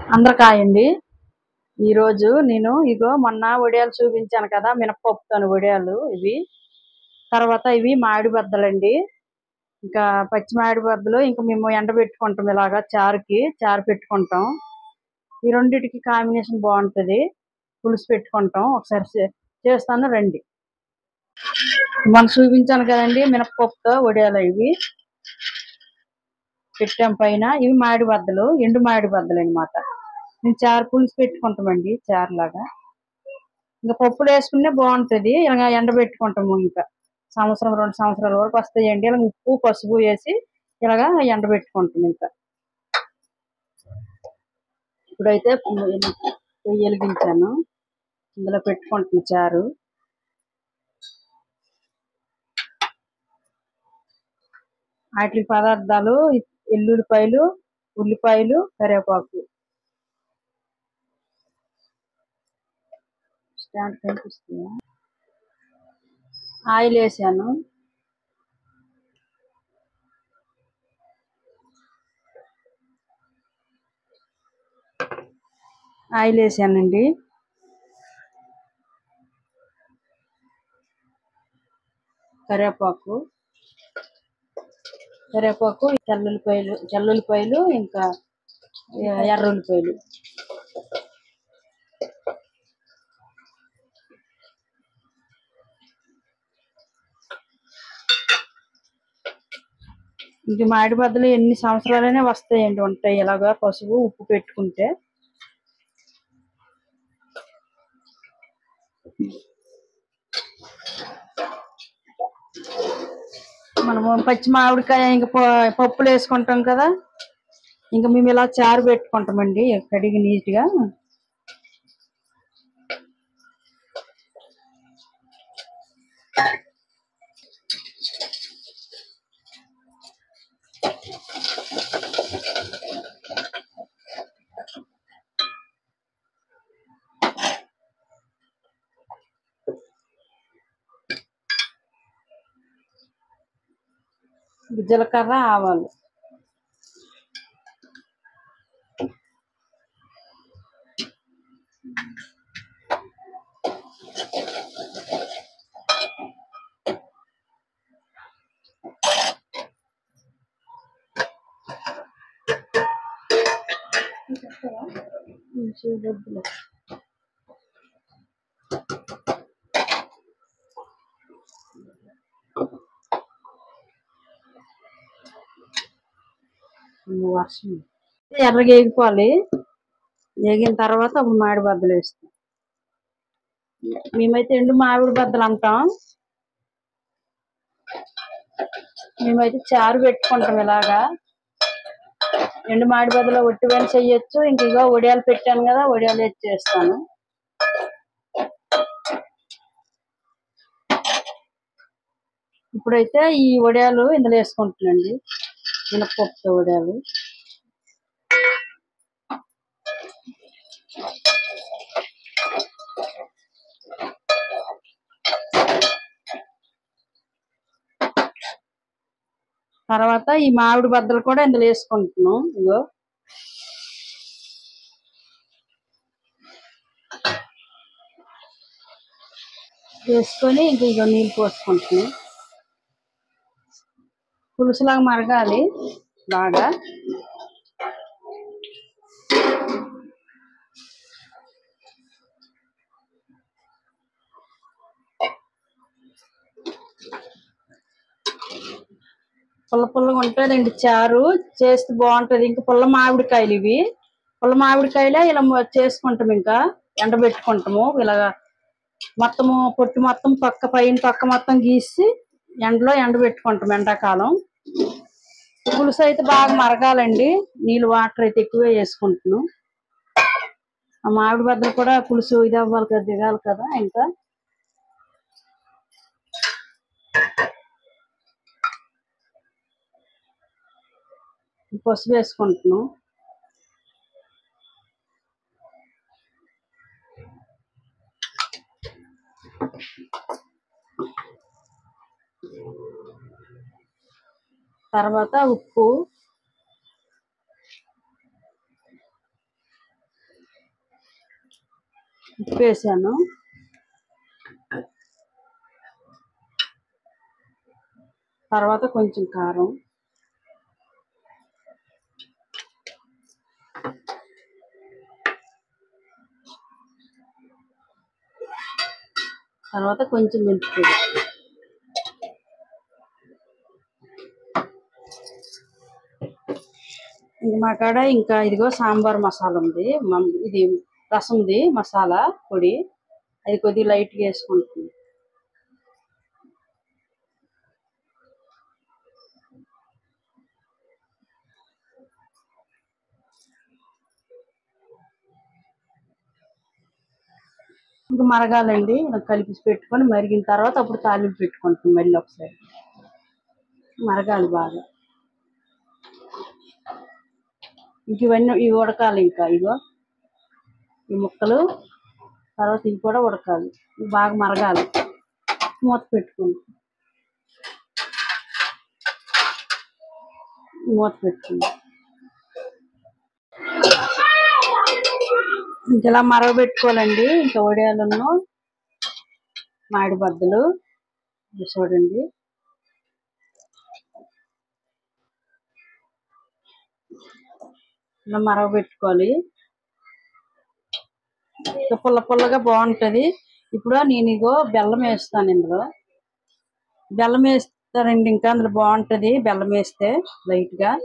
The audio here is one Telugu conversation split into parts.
అందరికాయండి ఈరోజు నేను ఇగో మొన్న వడియాలు చూపించాను కదా మినపప్పుతోని వడియాలు ఇవి తర్వాత ఇవి మామిడి బద్దలండి ఇంకా పచ్చి మామిడి బద్దలు ఇంకా మేము ఎండబెట్టుకుంటాం ఇలాగా చారుకి చారు పెట్టుకుంటాం ఈ రెండిటికి కాంబినేషన్ బాగుంటది పులుసు పెట్టుకుంటాం ఒకసారి చే- చేస్తాను రండి మొన్న చూపించాను కదండి మినపప్పుతో వడియాలు ఇవి పెట్టాం పైన ఇవి మామిడి బద్దలు ఎండు మామిడి బద్దలు అనమాట మేము చారు పులుసు పెట్టుకుంటామండి చారు లాగా ఇంకా పప్పులు వేసుకునే బాగుంటది ఇలా ఎండబెట్టుకుంటాము ఇంకా సంవత్సరం రెండు సంవత్సరాల వరకు వస్తాయండి ఇలా ఉప్పు పసుపు వేసి ఇలాగా ఎండబెట్టుకుంటాం ఇంకా ఇప్పుడైతే పొయ్యి వెలిగించాను ఇందులో పెట్టుకుంటున్నాను చారు వాటి పదార్థాలు ఎల్లుల్లిపాయలు ఉల్లిపాయలు కరివేపాకు స్టాండ్ కనిపిస్తుందా ఆయిల్ వేసాను ఆయిల్ వేసానండి కరివేపాకు కరివేపాకు తెల్లుల్లిపాయలు తెల్లుల్లిపాయలు ఇంకా ఎర్రుల్లిపాయలు ఇది మామిడి బద్దలు ఎన్ని సంవత్సరాలైనా వస్తాయండి ఉంటాయి ఇలాగా పసుపు ఉప్పు పెట్టుకుంటే మనము పచ్చి మామిడికాయ ఇంకా ప- పప్పులు వేసుకుంటాం కదా ఇంకా మేము ఇలా చారు పెట్టుకుంటామండి కడిగి నీట్గా జీలకర్ర ఆవాలు వద్దులే. అమ్మో, వర్షం ఎర్రగా వేగిపోవాలి వేగిన తర్వాత అప్పుడు మామిడి బద్దలు వేస్తాం మేమైతే ఎండు మామిడి బద్దలు అంటాం మేమైతే చారు పెట్టుకుంటాం ఇలాగా ఎండు మామిడి బద్దలు ఒట్టివని చెయ్యొచ్చు ఇంక ఇగో వడియాలు పెట్టాను కదా వడియాలు వేసి చేస్తాను ఇప్పుడైతే ఈ వడియాలు ఇందులో వేసుకుంటున్నాండి మినపప్పుతో వడియాలు తర్వాత ఈ మామిడి బద్దలు కూడా ఇందులో వేసుకుంటున్నాం ఇగో వేసుకొని ఇంక ఇగో నీళ్ళు పోసుకుంటున్నాం పులుసులాగా మరగాలి బాగా పుల్ల పుల్లగా ఉంటుందండి చారు చేస్తే బాగుంటది ఇంకా పుల్ల మామిడికాయలు ఇవి పుల్ల మామిడికాయలే ఇలా మొ- చేసుకుంటాం ఇంకా ఎండబెట్టుకుంటాము ఇలాగా మొత్తము పొట్టు మొత్తం పక్క పైన పక్క మొత్తం గీసి ఎండలో ఎండబెట్టుకుంటాం ఎండాకాలం పులుసు అయితే బాగా మరగాలండి నీళ్ళు వాటర్ అయితే ఎక్కువే వేసుకుంటున్నాం ఆ మామిడి బద్దలు కూడా పులుసు ఇది అవ్వాలి కదా దిగాలి కదా ఇంకా పసుపు వేసుకుంటున్నాం తర్వాత ఉప్పు ఉప్పు వేసాను తర్వాత కొంచెం కారం తర్వాత కొంచెం మెంతిపొడి ఇంక మా కాడ ఇంకా ఇదిగో సాంబార్ మసాలా ఉంది మం- ఇది రసంది మసాలా పొడి అది కొద్దిగా లైట్గా వేసుకుంటుంది ఇంకా మరగాలండి ఇలా కలిపి పెట్టుకొని మరిగిన తర్వాత అప్పుడు తాలింపు పెట్టుకుంటాం మళ్ళీ ఒకసారి మరగాలి బాగా ఇంక ఇవన్నీ ఇవి ఉడకాలి ఇంకా ఇగో ఈ ముక్కలు తర్వాత ఇవి కూడా ఉడకాలి ఇవి బాగా మరగాలి మూత పెట్టుకుంటాం మూత పెట్టుకుందాం ఇంక ఇలా మరగబెట్టుకోవాలండి ఇంకా వడియాలను మామిడి బద్దలు ఇవి చూడండి ఇలా మరగబెట్టుకోవాలి ఇంకా పుల్ల పుల్లగా బాగుంటది ఇప్పుడు నేను ఇగో బెల్లం వేస్తాను ఇందులో బెల్లం వేస్తారండి ఇంకా అందులో బాగుంటది బెల్లం వేస్తే లైట్ గా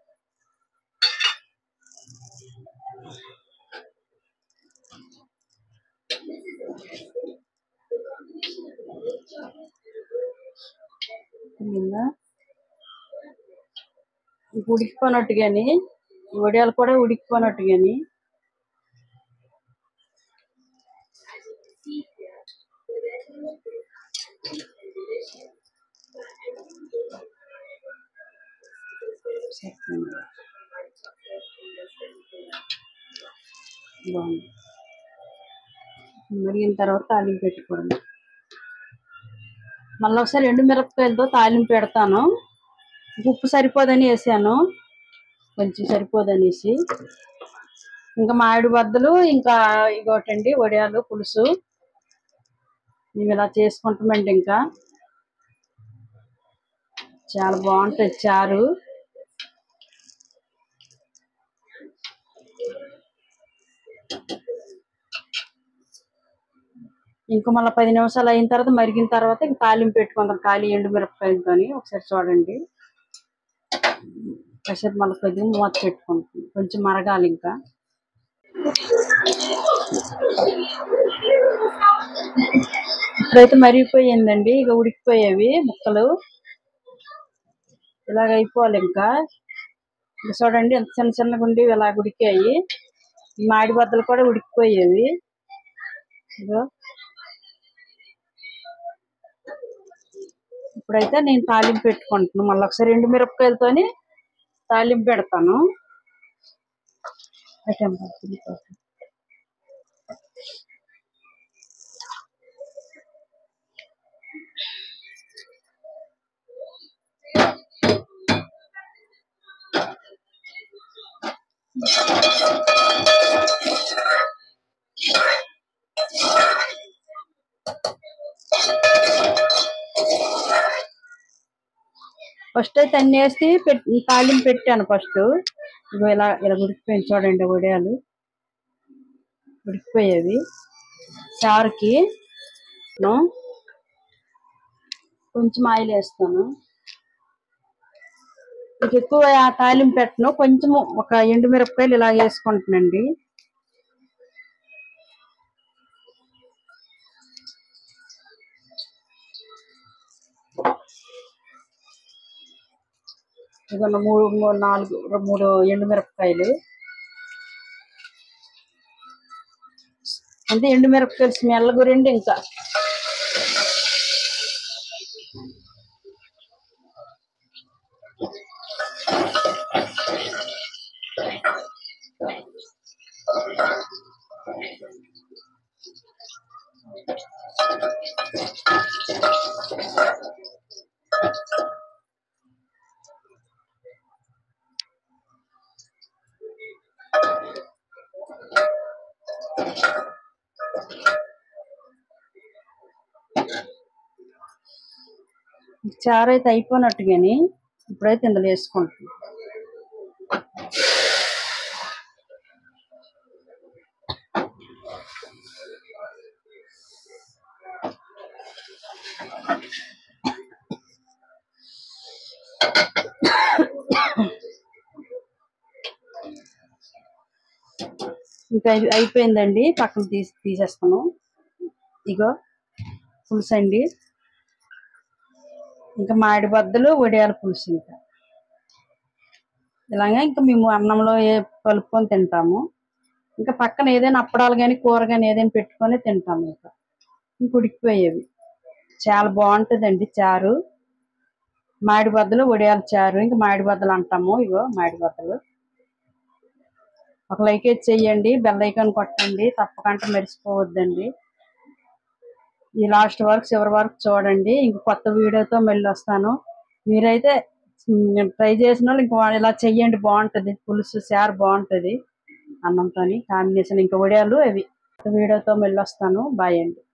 నిన్న ఉడికిపోయినట్టుగాని వడియాలు కూడా ఉడికిపోయినట్టుగాని చెప్పండి. బాగుంది మరిగిన తర్వాత తాలింపు పెట్టుకోవడం మళ్ళీ ఒకసారి ఎండు మిరపకాయలతో తాలింపు పెడతాను ఉప్పు సరిపోదని వేసాను కొంచెం సరిపోదనేసి ఇంకా మామిడి బద్దలు ఇంకా ఇగోటండి వడియాలు పులుసు మేము ఇలా చేసుకుంటామండి ఇంకా చాలా బాగుంటుంది చారు ఇంకా మళ్ళీ పది నిమిషాలు అయిన తర్వాత మరిగిన తర్వాత ఇంకా తాలింపు పెట్టుకుందాం ఖాళీ ఎండు మిరపకాయలతో ఒకసారి చూడండి కాసేపు మళ్ళీ కొద్దిగా మూత పెట్టుకుంటాం కొంచెం మరగాలి ఇంకా ఇప్పుడైతే మరిగిపోయిందండి ఇక ఉడికిపోయేవి ముక్కలు ఇలాగ అయిపోవాలి ఇంకా ఇక చూడండి ఎంత చిన్న చిన్నగా ఉండి ఇలా ఉడికాయి ఈ మాడి బద్దలు కూడా ఉడికిపోయేవి ఇగో ఇప్పుడైతే నేను తాలింపు పెట్టుకుంటున్నాను మళ్ళీ ఒకసారి ఎండు మిరపకాయలతోని తాలింపు పెడతాను అటెంప ఉల్లిపాయ. ఫస్ట్ అయితే అన్ని వేసి పెట్ తాలింపు పెట్టాను ఫస్ట్ ఇగో ఇలా ఇలా ఉడికిపోయింది చూడండి వడియాలు ఉడికిపోయేవి చారుకి ను కొంచెం ఆయిల్ వేస్తాను ఇక ఎక్కువ ఆ తాలింపు పెట్టను కొంచెము ఒక ఎండు మిరపకాయలు ఇలా వేసుకుంటానండి ఇక మూడు మూడు నాలుగు మూడు ఎండు మిరపకాయలు అంటే ఎండు మిరపకాయలు స్మెల్ గురండి ఇంకా చారు అయితే అయిపోయినట్టు కానీ ఇప్పుడైతే ఇందులో వేసుకుంటాం ఇంకా అయి- అయిపోయిందండి పక్కన తీసి తీసేస్తాను ఇగో పులుసు అండి ఇంకా మామిడి బద్దలు వడియాల పులుసు ఇంకా ఇలాగే ఇంకా మేము అన్నంలో ఏ కలుపుకొని తింటాము ఇంకా పక్కన ఏదైనా అప్పడాలు కానీ కూర కానీ ఏదైనా పెట్టుకొని తింటాము ఇంకా ఇంక ఉడికిపోయేవి చాలా బాగుంటుందండి చారు మామిడి బద్దలు వడియాల చారు ఇంకా మామిడి బద్దలు అంటాము ఇగో మామిడి బద్దలు ఒక లైక్ అయితే చెయ్యండి బెల్ ఐకాన్ కొట్టండి తప్పకుండా మర్చిపోవద్దండి ఈ లాస్ట్ వరకు చివరి వరకు చూడండి ఇంక కొత్త వీడియోతో మళ్ళీ వస్తాను మీరైతే ట్రై చేసిన వాళ్ళు ఇంకో ఇలా చెయ్యండి బాగుంటది పులుసు చారు బాగుంటది అన్నంతో కాంబినేషన్ ఇంకా వడియాలు అవి కొత్త వీడియోతో మళ్ళీ వస్తాను బాయ్ అండి